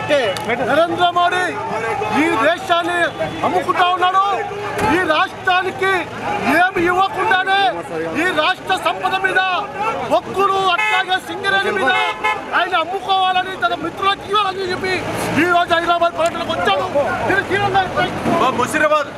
పెట్టే నరేంద్ర మోడీ ఈ దేశాన్ని అమ్ముకుంటా ఉన్నాడు ఈ రాష్ట్రానికి ఏమి ఇవ్వకుండానే ఈ రాష్ట్ర సంపద మీద ఒక్కుడు అట్లాగే సింగరేణి మీద ఆయన అమ్ముకోవాలని తన మిత్రులకు ఇవ్వాలని చెప్పి ఈ రోజు హైదరాబాద్ పర్యటనకు వచ్చాడు దీన్ని తీవ్రంగా వ్యతిరేకిస్తున్నాం. ముషిరాబాద్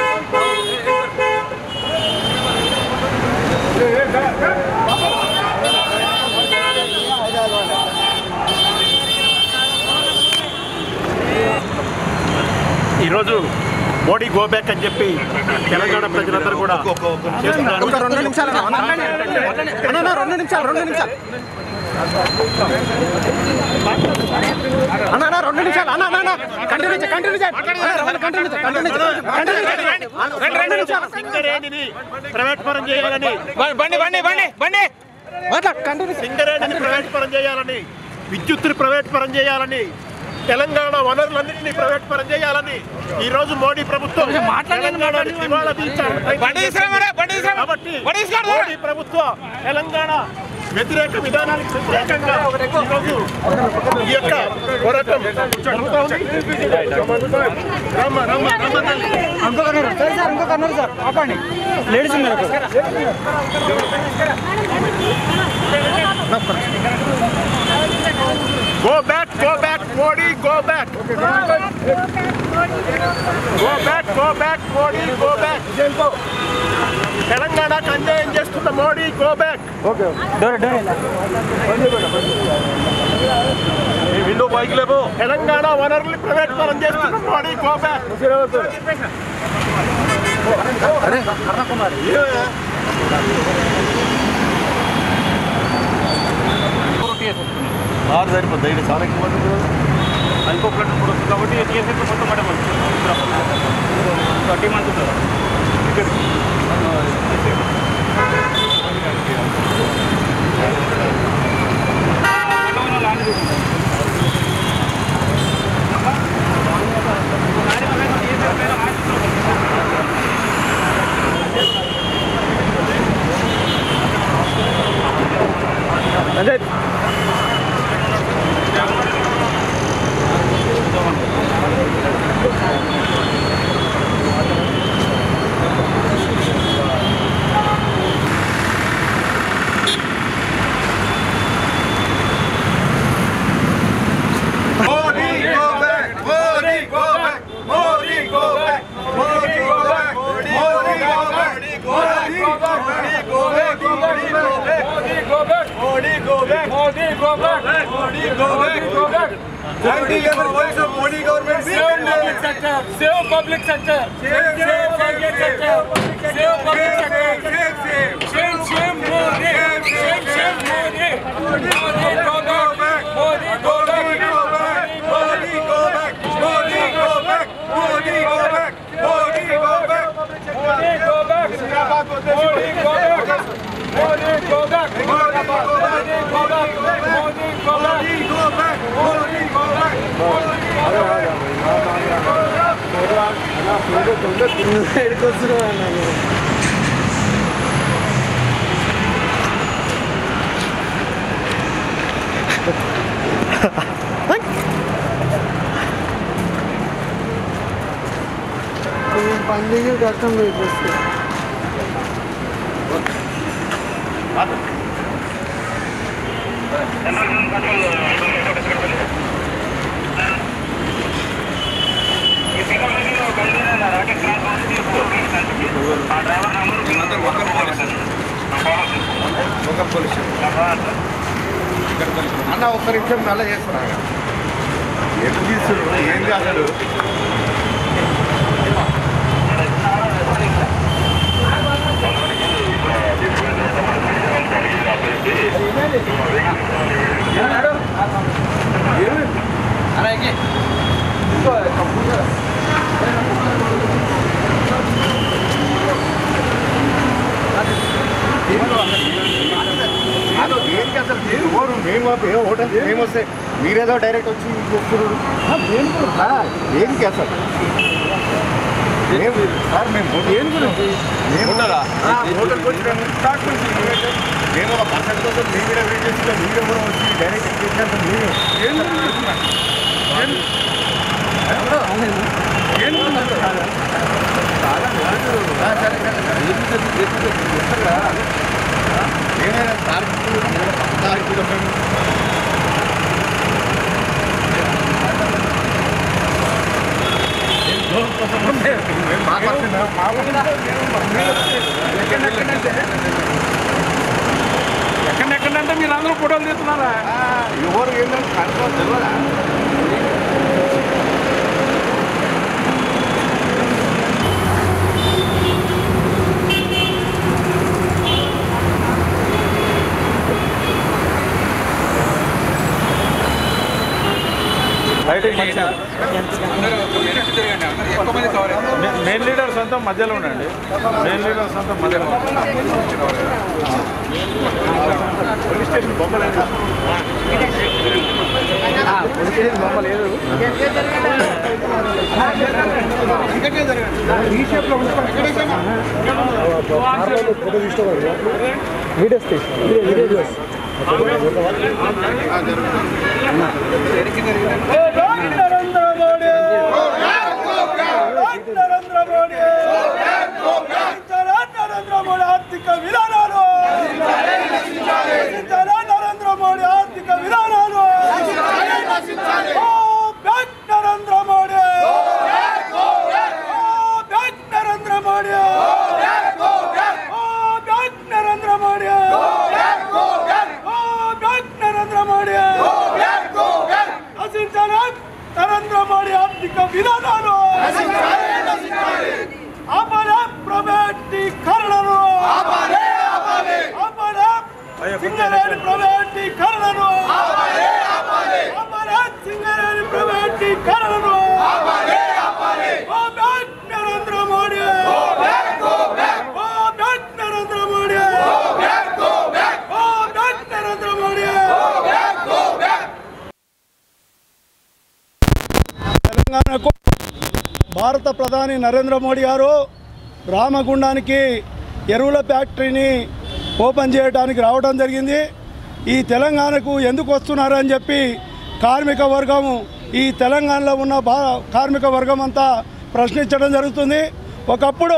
ఈరోజు మోడీ గో బ్యాక్ అని చెప్పి తెలంగాణ ప్రజలందరూ కూడా చేస్తున్నారు. ఒక రెండు నిమిషాలు అన్న. అన్న, అన్న, రెండు నిమిషాలు రెండు నిమిషాలు అన్న అన్న రెండు నిమిషాలు అన్న అన్న, అన్న కంటిన్యూ చేయి కంటిన్యూ చేయి అన్న, కంటిన్యూ చేయి కంటిన్యూ చేయి కంటిన్యూ చేయి రెండు రెండు నిమిషాలు సింగరేణిని ప్రైవేట్ పరం చేయాలని బండి బండి బండి బండి మాట్లాడు కంటిన్యూ చేయి సింగరేణిని ప్రైవేట్ పరం చేయాలని విద్యుత్తుని ప్రైవేట్ పరం చేయాలని తెలంగాణ వనరులన్నింటినీ ప్రైవేట్ పరం చేయాలని ఈ రోజు మోడీ ప్రభుత్వం తెలంగాణని దివాళా తీర్చాలని ప్రయత్నం కాబట్టి మోడీ ప్రభుత్వ తెలంగాణ వ్యతిరేక విధానానికి వ్యతిరేకంగా ఈరోజు ఈ యొక్క పోరాటం జరుగుతూ ఉంది. రామ్మ, రామ్మ, రామ్మ తల్లి. సార్ సార్ ఇంకొక అన్నారు సార్ ఆపండి లేడీస్ ఉన్నారు Go back, go back, Modi, go back. Go back, go back, Modi, go back. తెలంగాణకు అన్యాయం చేస్తున్న Modi go back door door window పైకి లేవు తెలంగాణ వనరుల్ని ప్రైవేట్ పరం చేస్తున్న మోడీ గో బ్యాక్ ఆరు సరిపోద్ది ఇక్కడ చాలా ఎక్కువ మంది ఉన్నారు. ఇంకో ప్లాట్ కూడా వస్తుంది కాబట్టి టీఎస్ఎఫ్ మొత్తం మాట థర్టీ మంత్స్ ఉంటుంది Modi, go back! Modi, go back! Modi, go back! Modi, go back! Modi, go back! Modi, go back! Modi, go back! Modi, go back! Modi, go back! Modi, go back! Modi, go back! Modi, go back! 90 years of voice of Modi government. Save public sector. Save public sector. Save, save public sector. Save public sector. Save, save. Shame, shame, Modi. Shame, shame, Modi. Modi, go back. Modi, go back. Modi, go back! Modi, go back! Modi, go back! Modi, go back! Modi, go back. Modi, go back. Modi, go back. Modi, go back! Modi, go back. Modi, go back. Modi, go back! Modi, go back! పండుగ కష్టం లేదు అన్న ఒక్క నిమిషం మళ్ళీ చేస్తున్నా ఎటు తీసుకున్నారు ఏంటి అసలు అదో దేనికి అసలు దేని ఓరు మేము ఏ హోటల్ మేము వస్తే మీరేదో డైరెక్ట్ వచ్చి చేస్తున్నారు ఆ, దేనికి అసలు మేము సార్ మేము దేని గురించి మేము ఆ, హోటల్కి వచ్చి మేము స్టార్ట్ నుంచి మేము ఒక పర్సెంట్ కోసం మీ మీద వెయిట్ చేసి మీరు కూడా వచ్చి డైరెక్ట్ ఎక్కించినంత మీరు ఏం గురించి ఎక్కడెక్కడంటే మీరు అందరూ ఫోటోలు తీస్తున్నారా ఎవరు ఏంటంటే కనుక్కోవాలి తెలియదా మెయిన్ లీడర్స్ అంతా మధ్యలో ఉండండి మెయిన్ లీడర్స్ అంతా మధ్యలో నరేంద్ర మోడీ నరేంద్ర మోడీ నరేంద్ర మోడీ ఆర్థిక విధానాలు నశించాలి నరేంద్ర మోడీ ఆర్థిక విధానాలు go back Narendra Modi go back Narendra Modi go back Narendra Modi go back Narendra Modi నశించాలి నరేంద్ర మోడీ ఆర్థిక విధానాలు ఆపలే ప్రైవేటీకరణను ఆపలే సింగరేణి ప్రైవేటీకరణను ఆపలే సింగరేణి ప్రైవేటీకరణను go back Narendra Modi go back Narendra Modi go back Narendra Modi తెలంగాణకు భారత ప్రధాని నరేంద్ర మోడీ గారు రామగుండానికి ఎరువుల ఫ్యాక్టరీని ఓపెన్ చేయడానికి రావడం జరిగింది ఈ తెలంగాణకు ఎందుకు వస్తున్నారు అని చెప్పి కార్మిక వర్గం ఈ తెలంగాణలో ఉన్న బా కార్మిక వర్గం అంతా ప్రశ్నించడం జరుగుతుంది ఒకప్పుడు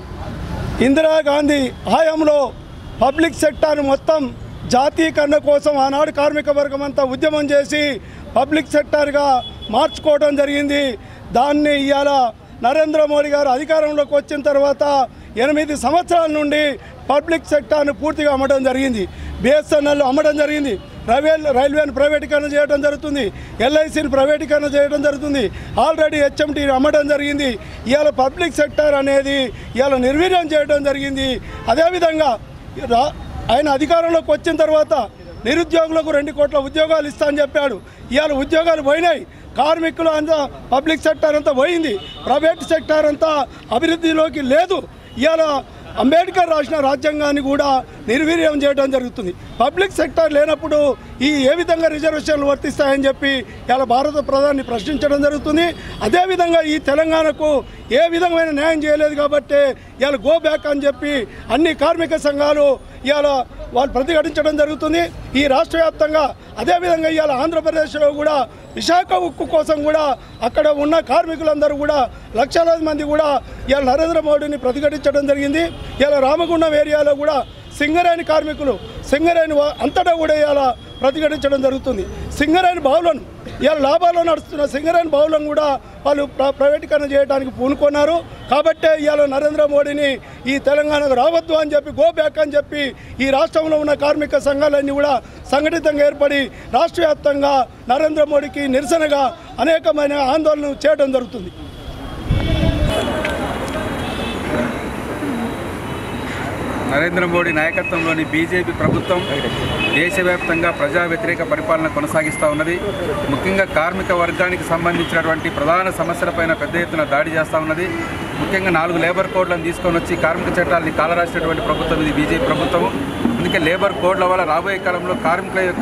ఇందిరాగాంధీ హయాంలో పబ్లిక్ సెక్టార్ మొత్తం జాతీయకరణ కోసం ఆనాడు కార్మిక వర్గం అంతా ఉద్యమం చేసి పబ్లిక్ సెక్టార్గా మార్చుకోవడం జరిగింది దాన్ని ఇవాళ నరేంద్ర మోడీ గారు అధికారంలోకి వచ్చిన తర్వాత ఎనిమిది సంవత్సరాల నుండి పబ్లిక్ సెక్టార్ను పూర్తిగా అమ్మడం జరిగింది బిఎస్ఎన్ఎల్ అమ్మడం జరిగింది రైల్వే రైల్వేని ప్రైవేటీకరణ చేయడం జరుగుతుంది ఎల్ఐసిని ప్రైవేటీకరణ చేయడం జరుగుతుంది ఆల్రెడీ హెచ్ఎంటీని అమ్మడం జరిగింది ఇవాళ పబ్లిక్ సెక్టర్ అనేది ఇవాళ నిర్వీర్యం చేయడం జరిగింది అదేవిధంగా రా ఆయన అధికారంలోకి వచ్చిన తర్వాత నిరుద్యోగులకు రెండు కోట్ల ఉద్యోగాలు ఇస్తా అని చెప్పాడు ఇవాళ ఉద్యోగాలు పోయినాయి కార్మికులు అంతా పబ్లిక్ సెక్టర్ అంతా పోయింది ప్రైవేట్ సెక్టర్ అంతా అభివృద్ధిలోకి లేదు ఇవాళ అంబేద్కర్ రాసిన రాజ్యాంగాన్ని కూడా నిర్వీర్యం చేయడం జరుగుతుంది పబ్లిక్ సెక్టర్ లేనప్పుడు ఈ ఏ విధంగా రిజర్వేషన్లు వర్తిస్తాయని చెప్పి ఇలా భారత ప్రధాని ప్రశ్నించడం జరుగుతుంది అదేవిధంగా ఈ తెలంగాణకు ఏ విధమైన న్యాయం చేయలేదు కాబట్టి ఇవాళ గో బ్యాక్ అని చెప్పి అన్ని కార్మిక సంఘాలు ఇవాళ వాళ్ళు ప్రతిఘటించడం జరుగుతుంది ఈ రాష్ట్ర వ్యాప్తంగా అదేవిధంగా ఇవాళ ఆంధ్రప్రదేశ్లో కూడా విశాఖ ఉక్కు కోసం కూడా అక్కడ ఉన్న కార్మికులందరూ కూడా లక్షలాది మంది కూడా ఇవాళ నరేంద్ర మోడీని ప్రతిఘటించడం జరిగింది ఇవాళ రామగుండం ఏరియాలో కూడా సింగరేణి కార్మికులు సింగరేణి వా- అంతటా కూడా ఇవాళ ప్రతిఘటించడం జరుగుతుంది సింగరేణి బావులను ఇవాళ లాభాల్లో నడుస్తున్న సింగరేణి బావులను కూడా వాళ్ళు ప్ర- ప్రైవేటీకరణ చేయడానికి పూనుకున్నారు కాబట్టే ఇవాళ నరేంద్ర మోడీని ఈ తెలంగాణకు రావద్దు అని చెప్పి గో బ్యాక్ అని చెప్పి ఈ రాష్ట్రంలో ఉన్న కార్మిక సంఘాలన్నీ కూడా సంఘటితంగా ఏర్పడి రాష్ట్ర వ్యాప్తంగా నరేంద్ర మోడీకి నిరసనగా అనేకమైన ఆందోళనలు చేయడం జరుగుతుంది నరేంద్ర మోడీ నాయకత్వంలోని బీజేపీ ప్రభుత్వం దేశవ్యాప్తంగా ప్రజా వ్యతిరేక పరిపాలన కొనసాగిస్తూ ఉన్నది ముఖ్యంగా కార్మిక వర్గానికి సంబంధించినటువంటి ప్రధాన సమస్యలపైన పెద్ద ఎత్తున దాడి చేస్తూ ఉన్నది ముఖ్యంగా నాలుగు లేబర్ కోడ్లను తీసుకొని వచ్చి కార్మిక చట్టాలని కాలరాసినటువంటి ప్రభుత్వం ఇది బీజేపీ ప్రభుత్వం అందుకే లేబర్ కోడ్ల వల్ల రాబోయే కాలంలో కార్మికుల యొక్క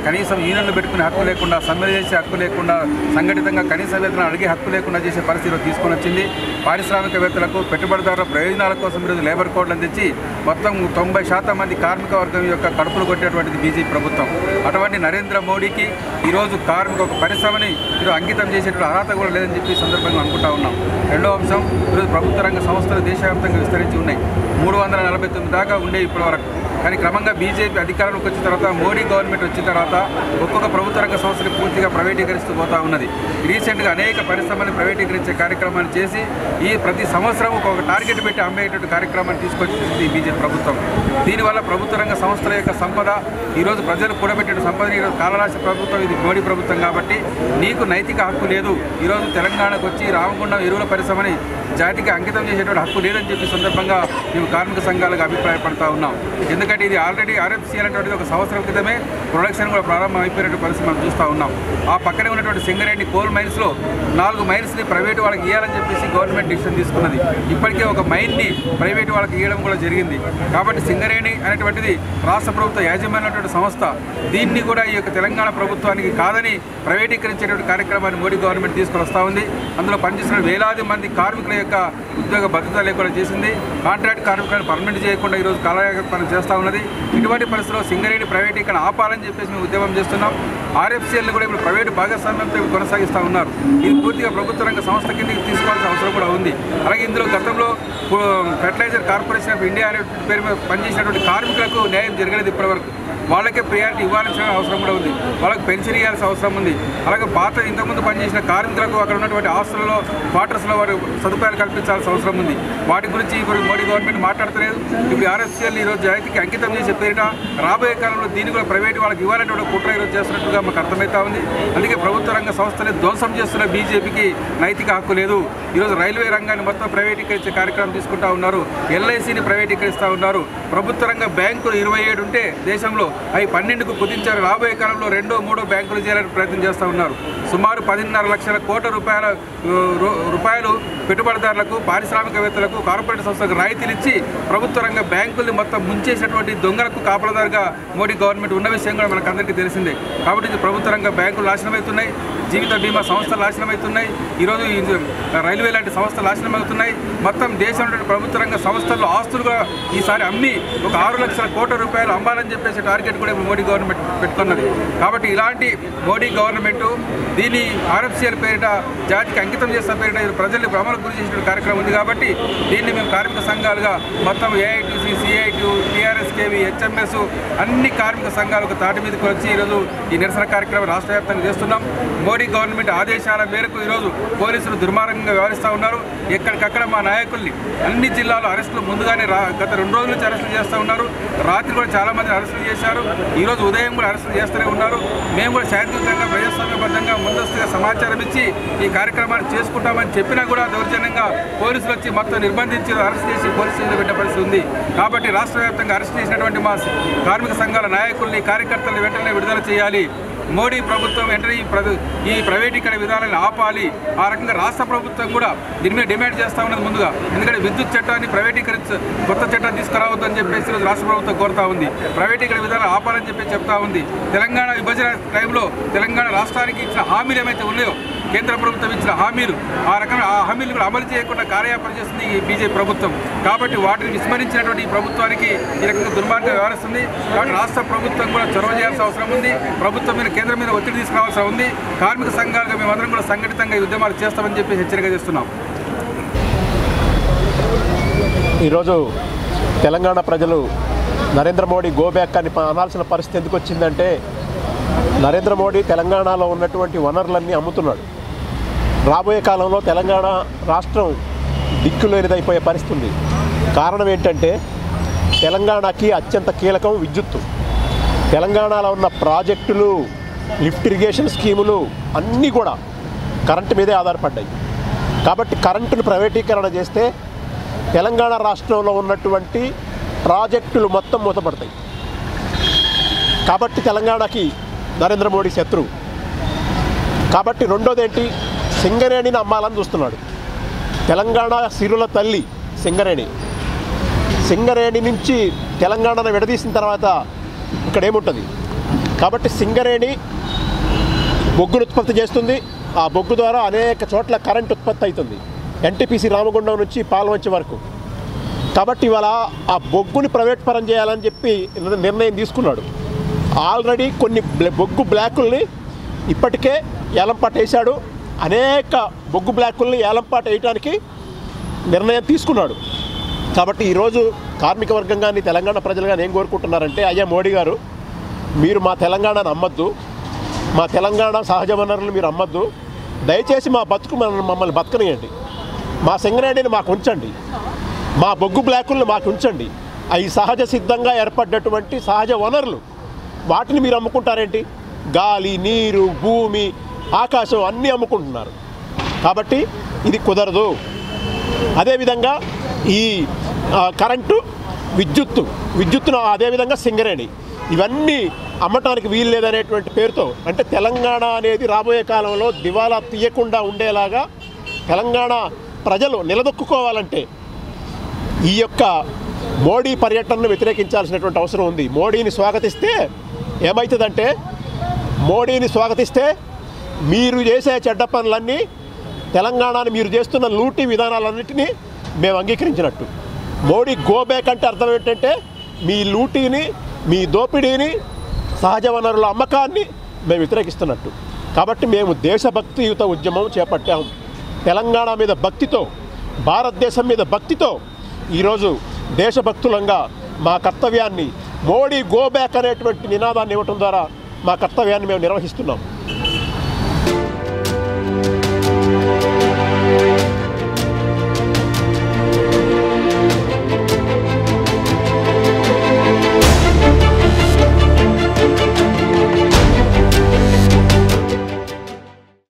కనీసం యూనియన్లు పెట్టుకునే హక్కు లేకుండా సమ్మె చేసే హక్కు లేకుండా సంఘటితంగా కనీస వేతనం అడిగే హక్కు లేకుండా చేసే పరిస్థితి తీసుకొని వచ్చింది పారిశ్రామికవేత్తలకు పెట్టుబడిదారుల ప్రయోజనాల కోసం ఈరోజు లేబర్ కోడ్లను తెచ్చి మొత్తం తొంభై శాతం మంది కార్మిక వర్గం యొక్క కడుపులు కొట్టేటువంటిది బీజేపీ ప్రభుత్వం అటువంటి నరేంద్ర మోడీకి ఈరోజు కార్మిక ఒక పరిశ్రమని ఈరోజు అంకితం చేసేటువంటి అర్హత కూడా లేదని చెప్పి ఈ సందర్భంగా అనుకుంటా ఉన్నాం రెండో అంశం ఈరోజు ప్రభుత్వ రంగ సంస్థలు దేశవ్యాప్తంగా విస్తరించి ఉన్నాయి మూడు వందల నలభై తొమ్మిది దాకా ఉండే ఇప్పటి వరకు కానీ క్రమంగా బీజేపీ అధికారంలోకి వచ్చిన తర్వాత మోడీ గవర్నమెంట్ వచ్చిన తర్వాత ఒక్కొక్క ప్రభుత్వ రంగ సంస్థలు పూర్తిగా ప్రైవేటీకరిస్తూ పోతా ఉన్నది రీసెంట్గా అనేక పరిశ్రమలు ప్రైవేటీకరించే కార్యక్రమాన్ని చేసి ఈ ప్రతి సంవత్సరం ఒక టార్గెట్ పెట్టి అమ్మేటువంటి కార్యక్రమాన్ని తీసుకొచ్చింది ఈ బీజేపీ ప్రభుత్వం దీనివల్ల ప్రభుత్వ రంగ సంస్థల యొక్క సంపద ఈరోజు ప్రజలు కూడబెట్టిన సంపదని ఈరోజు కాలరాశి ప్రభుత్వం ఇది మోడీ ప్రభుత్వం కాబట్టి నీకు నైతిక హక్కు లేదు ఈరోజు తెలంగాణకు వచ్చి రామగుండం ఎరువుల పరిశ్రమని జాతికి అంకితం చేసేటువంటి హక్కు లేదని చెప్పి సందర్భంగా మేము కార్మిక సంఘాలకు అభిప్రాయపడతా ఉన్నాం ఎందుకంటే ఇది ఆల్రెడీ ఆర్ఎఫ్సీ అనేటువంటిది ఒక సంవత్సరం క్రితమే ప్రొడక్షన్ కూడా ప్రారంభం అయిపోయినటువంటి పరిస్థితి మనం చూస్తూ ఉన్నాం ఆ పక్కనే ఉన్నటువంటి సింగరేణి కోల్ మైన్స్లో నాలుగు మైన్స్ని ప్రైవేటు వాళ్ళకి ఇవ్వాలని చెప్పేసి గవర్నమెంట్ డిసిషన్ తీసుకున్నది ఇప్పటికే ఒక మైన్ని ప్రైవేటు వాళ్ళకి ఇవ్వడం కూడా జరిగింది కాబట్టి సింగరేణి అనేటువంటిది రాష్ట్ర ప్రభుత్వ యాజమాన్యమైనటువంటి సంస్థ దీన్ని కూడా ఈ యొక్క తెలంగాణ ప్రభుత్వానికి కాదని ప్రైవేటీకరించేటువంటి కార్యక్రమాన్ని మోడీ గవర్నమెంట్ తీసుకొని వస్తూ ఉంది అందులో పనిచేస్తున్న వేలాది మంది కార్మికుల యొక్క ఉద్యోగ భద్రత లేకుండా చేసింది కాంట్రాక్ట్ కార్మికులను పర్మనెంట్ చేయకుండా ఈరోజు కాలయాపన చేస్తూ ఉన్నది ఇటువంటి పరిస్థితుల్లో సింగరేణి ప్రైవేటీకరణ ఆపాలని చెప్పేసి మేము ఉద్యమం చేస్తున్నాం ఆర్ఎఫ్సీఎల్ని కూడా ఇప్పుడు ప్రైవేటు భాగస్వామ్యంతో ఇప్పుడు కొనసాగిస్తూ ఉన్నారు ఇది పూర్తిగా ప్రభుత్వ రంగ సంస్థ కిందకి తీసుకోవాల్సిన అవసరం కూడా ఉంది అలాగే ఇందులో గతంలో ఫెర్టిలైజర్ కార్పొరేషన్ ఆఫ్ ఇండియా అనే పేరు మీద పనిచేసినటువంటి కార్మికులకు న్యాయం జరగలేదు ఇప్పటివరకు వాళ్ళకే ప్రియారిటీ ఇవ్వాల్సిన అవసరం కూడా ఉంది వాళ్ళకి పెన్షన్ ఇవ్వాల్సిన అవసరం ఉంది అలాగే పాత ఇంతకుముందు పనిచేసిన కార్మికులకు అక్కడ ఉన్నటువంటి హాస్టల్లో క్వార్టర్స్లో వారు సదుపాయాలు కల్పించాల్సిన అవసరం ఉంది వాటి గురించి ఇప్పుడు మోడీ గవర్నమెంట్ మాట్లాడతలేదు ఇప్పుడు ఆర్ఎస్సీఎల్ ఈరోజు జాతికి అంకితం చేసే పేరిట రాబోయే కాలంలో దీన్ని కూడా ప్రైవేట్ వాళ్ళకి ఇవ్వాలనేటువంటి కుట్ర ఈరోజు చేస్తున్నట్టుగా మాకు అర్థమవుతా ఉంది అందుకే ప్రభుత్వ రంగ సంస్థలే ధ్వంసం చేస్తున్న బీజేపీకి నైతిక హక్కు లేదు ఈరోజు రైల్వే రంగాన్ని మొత్తం ప్రైవేటీకరించే కార్యక్రమం తీసుకుంటా ఉన్నారు ఎల్ఐసిని ప్రైవేటీకరిస్తూ ఉన్నారు ప్రభుత్వ రంగ బ్యాంకులు ఇరవై ఏడు ఉంటే దేశంలో అవి పన్నెండుకు కుదించారు రాబోయే కాలంలో రెండో మూడో బ్యాంకులు చేయాలని ప్రయత్నం చేస్తూ ఉన్నారు సుమారు పదిన్నర లక్షల కోట్ల రూపాయల ఆ, రు- రూపాయలు పెట్టుబడిదారులకు పారిశ్రామికవేత్తలకు కార్పొరేట్ సంస్థలకు రాయితీలు ఇచ్చి ప్రభుత్వ రంగ బ్యాంకుల్ని మొత్తం ముంచేసినటువంటి దొంగలకు కాపలదారుగా మోడీ గవర్నమెంట్ ఉన్న విషయం కూడా మనకు అందరికీ తెలిసిందే కాబట్టి ఇది ప్రభుత్వ రంగ బ్యాంకులు నాశనమవుతున్నాయి జీవిత బీమా సంస్థలు నాశనమవుతున్నాయి ఈరోజు ఈ రైల్వే లాంటి సంస్థలు నాశనమవుతున్నాయి మొత్తం దేశంలో ప్రభుత్వ రంగ సంస్థల్లో ఆస్తులు కూడా ఈసారి అమ్మి ఒక ఆరు లక్షల కోట్ల రూపాయలు అమ్మాలని చెప్పేసి టార్గెట్ కూడా ఇప్పుడు మోడీ గవర్నమెంట్ పెట్టుకున్నది కాబట్టి ఇలాంటి మోడీ గవర్నమెంట్ దీని ఆర్ఎఫ్సిఎల్ పేరిట జాతికి అంకితం చేసిన పేరిట ఇది ప్రజల్ని భ్రమలకు గురి చేసిన కార్యక్రమం ఉంది కాబట్టి దీన్ని మేము కార్మిక సంఘాలుగా మొత్తం ఏఐటీసీ సిఐటి టీఆర్ఎస్కేవి హెచ్ఎంఎస్ అన్ని కార్మిక సంఘాలకు తాటి మీదకి వచ్చి ఈరోజు ఈ నిరసన కార్యక్రమం రాష్ట్ర వ్యాప్తంగా చేస్తున్నాం మోడీ గవర్నమెంట్ ఆదేశాల మేరకు ఈరోజు పోలీసులు దుర్మార్గంగా వ్యవహరిస్తూ ఉన్నారు ఎక్కడికక్కడ మా నాయకుల్ని అన్ని జిల్లాలో అరెస్టులు ముందుగానే రా గత రెండు రోజుల నుంచి అరెస్టులు చేస్తూ ఉన్నారు రాత్రి కూడా చాలా మంది అరెస్టులు చేశారు ఈరోజు ఉదయం కూడా అరెస్టులు చేస్తూనే ఉన్నారు మేము కూడా శాంతియుతంగా ప్రజాస్వామ్యబద్ధంగా ముందస్తుగా సమాచారం ఇచ్చి ఈ కార్యక్రమాన్ని చేసుకుంటామని చెప్పినా కూడా దౌర్జన్యంగా పోలీసులు వచ్చి మొత్తం నిర్బంధించి అరెస్ట్ చేసి పోలీస్ స్టేషన్లో పెట్టే పరిస్థితి ఉంది కాబట్టి రాష్ట్ర వ్యాప్తంగా అరెస్ట్ చేసినటువంటి మా కార్మిక సంఘాల నాయకుల్ని కార్యకర్తల్ని వెంటనే విడుదల చేయాలి మోడీ ప్రభుత్వం వెంటనే ఈ ప్ర- ఈ ప్రైవేటీకరణ విధానాన్ని ఆపాలి ఆ రకంగా రాష్ట్ర ప్రభుత్వం కూడా దీని మీద డిమాండ్ చేస్తా ఉన్నది ముందుగా ఎందుకంటే విద్యుత్ చట్టాన్ని ప్రైవేటీకరించ కొత్త చట్టాన్ని తీసుకురావద్దని చెప్పేసి ఈరోజు రాష్ట్ర ప్రభుత్వం కోరుతా ఉంది ప్రైవేటీకరణ విధానం ఆపాలని చెప్పి చెప్తా ఉంది తెలంగాణ విభజన టైంలో తెలంగాణ రాష్ట్రానికి ఇచ్చిన హామీలు ఏమైతే ఉన్నాయో కేంద్ర ప్రభుత్వం ఇచ్చిన హామీలు ఆ రకమైన ఆ హామీలు కూడా అమలు చేయకుండా కార్యాపన చేస్తుంది ఈ బీజేపీ ప్రభుత్వం కాబట్టి వాటిని విస్మరించినటువంటి ఈ ప్రభుత్వానికి ఈ రకంగా దుర్మార్గం వ్యవహరిస్తుంది కాబట్టి రాష్ట్ర ప్రభుత్వం కూడా చొరవ చేయాల్సిన అవసరం ఉంది ప్రభుత్వం మీద కేంద్రం మీద ఒత్తిడి తీసుకురావాల్సిన ఉంది కార్మిక సంఘాలుగా మేమందరం కూడా సంఘటితంగా ఈ ఉద్యమాలు చేస్తామని చెప్పి హెచ్చరిక చేస్తున్నాం ఈరోజు తెలంగాణ ప్రజలు నరేంద్ర మోడీ గో బ్యాక్ అని ప- అనాల్సిన పరిస్థితి ఎందుకు వచ్చిందంటే నరేంద్ర మోడీ తెలంగాణలో ఉన్నటువంటి వనరులన్నీ అమ్ముతున్నాడు రాబోయే కాలంలో తెలంగాణ రాష్ట్రం దిక్కులేనిదైపోయే పరిస్థితి ఉంది కారణం ఏంటంటే తెలంగాణకి అత్యంత కీలకం విద్యుత్తు తెలంగాణలో ఉన్న ప్రాజెక్టులు లిఫ్ట్ ఇరిగేషన్ స్కీములు అన్నీ కూడా కరెంటు మీదే ఆధారపడ్డాయి కాబట్టి కరెంటును ప్రైవేటీకరణ చేస్తే తెలంగాణ రాష్ట్రంలో ఉన్నటువంటి ప్రాజెక్టులు మొత్తం మూతపడతాయి కాబట్టి తెలంగాణకి నరేంద్ర మోడీ శత్రువు కాబట్టి రెండోది ఏంటి సింగరేణిని అమ్మాలని చూస్తున్నాడు తెలంగాణ సిరుల తల్లి సింగరేణి సింగరేణి నుంచి తెలంగాణను విడదీసిన తర్వాత ఇక్కడ ఏముంటుంది కాబట్టి సింగరేణి బొగ్గును ఉత్పత్తి చేస్తుంది ఆ బొగ్గు ద్వారా అనేక చోట్ల కరెంట్ ఉత్పత్తి అవుతుంది ఎన్టీపీసీ రామగుండం నుంచి పాల్వంచి వరకు కాబట్టి ఇవాళ ఆ బొగ్గుని ప్రైవేట్ పరం చేయాలని చెప్పి నిర్- నిర్ణయం తీసుకున్నాడు ఆల్రెడీ కొన్ని బ్ల- బొగ్గు బ్లాకుల్ని ఇప్పటికే ఏలంపాట వేశాడు అనేక బొగ్గు బ్లాకుల్ని ఏలంపాట వేయడానికి నిర్ణయం తీసుకున్నాడు కాబట్టి ఈరోజు కార్మిక వర్గం కానీ తెలంగాణ ప్రజలు కానీ ఏం కోరుకుంటున్నారంటే అయ్యా మోడీ గారు మీరు మా తెలంగాణను అమ్మద్దు మా తెలంగాణ సహజ వనరులు మీరు అమ్మద్దు దయచేసి మా బతుకు మన- మమ్మల్ని బతకనియండి మా సింగరేణిని మాకు ఉంచండి మా బొగ్గు బ్లాకులను మాకు ఉంచండి అవి సహజ సిద్ధంగా ఏర్పడ్డటువంటి సహజ వనరులు వాటిని మీరు అమ్ముకుంటారేంటి గాలి నీరు భూమి ఆకాశం అన్నీ అమ్ముకుంటున్నారు కాబట్టి ఇది కుదరదు అదేవిధంగా ఈ ఆ, కరెంటు విద్యుత్తు విద్యుత్తును అదేవిధంగా సింగరేణి ఇవన్నీ అమ్మటానికి వీలు లేదనేటువంటి పేరుతో అంటే తెలంగాణ అనేది రాబోయే కాలంలో దివాలా తీయకుండా ఉండేలాగా తెలంగాణ ప్రజలు నిలదొక్కుకోవాలంటే ఈ యొక్క మోడీ పర్యటనను వ్యతిరేకించాల్సినటువంటి అవసరం ఉంది మోడీని స్వాగతిస్తే ఏమవుతుందంటే మోడీని స్వాగతిస్తే మీరు చేసే చెడ్డ పనులన్నీ తెలంగాణను మీరు చేస్తున్న లూటీ విధానాలన్నింటినీ మేము అంగీకరించినట్టు మోడీ గోబ్యాక్ అంటే అర్థం ఏంటంటే మీ లూటీని మీ దోపిడీని సహజ వనరుల అమ్మకాన్ని మేము వ్యతిరేకిస్తున్నట్టు కాబట్టి మేము దేశభక్తియుత ఉద్యమం చేపట్టాము తెలంగాణ మీద భక్తితో భారతదేశం మీద భక్తితో ఈరోజు దేశభక్తులంగా మా కర్తవ్యాన్ని మోడీ గోబ్యాక్ అనేటువంటి నినాదాన్ని ఇవ్వటం ద్వారా మా కర్తవ్యాన్ని మేము నిర్వహిస్తున్నాం